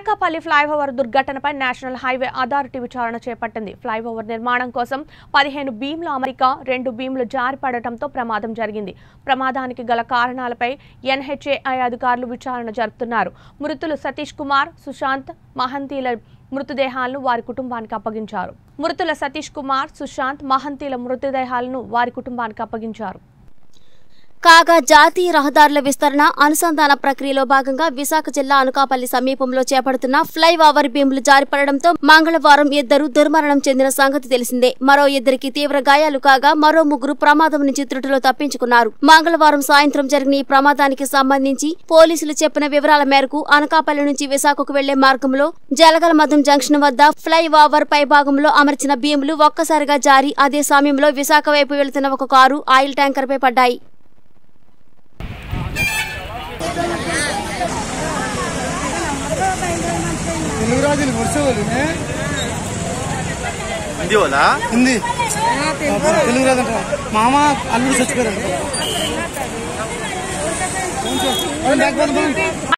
Anakapalli flyover దుర్ఘటనపై national highway authority విచారణ చేపట్టింది ఫ్లైఓవర్ నిర్మాణం కోసం పదిహేను బీమ్ల అమరిక రెండు బీమ్లు జారిపడటంతో ప్రమాదం జరిగింది ప్రమాదానికి గల కారణాలపై ఎన్హెచ్ఏఐ అధికారులు విచారణ జరుపుతున్నారు మృతులు సతీష్ కుమార్ సుశాంత్ మహంతీల మృతదేహాలను వారి కుటుంబానికి అప్పగించారు మృతుల సతీష్ కుమార్ సుశాంత్ మహంతీల మృతదేహాలను వారి కుటుంబానికి అప్పగించారు కాగా జాతీయ రహదారుల విస్తరణ అనుసంధాన ప్రక్రియలో భాగంగా విశాఖ జిల్లా అనకాపల్లి సమీపంలో చేపడుతున్న ఫ్లై ఓవర్ బీమ్లు జారిపడడంతో మంగళవారం ఇద్దరు దుర్మరణం చెందిన సంగతి తెలిసిందే మరో ఇద్దరికి తీవ్ర గాయాలు కాగా మరో ముగ్గురు ప్రమాదం నుంచి త్రుటిలో తప్పించుకున్నారు మంగళవారం సాయంత్రం జరిగిన ఈ ప్రమాదానికి సంబంధించి పోలీసులు చెప్పిన వివరాల మేరకు అనకాపల్లి నుంచి విశాఖకు వెళ్లే మార్గంలో జలగలమధం జంక్షన్ వద్ద ఫ్లై ఓవర్ పై భాగంలో అమర్చిన బీమ్లు ఒక్కసారిగా జారి అదే సమయంలో విశాఖ వైపు వెళుతున్న ఒక కారు ఆయిల్ ట్యాంకర్ పై పడ్డాయి తెలుగు రాజులు వర్షవాళ్ళు హిందీ వాళ్ళా హిందీ తెలుగు రాజు అంట మామ అల్లుడు చచ్చిపోయారు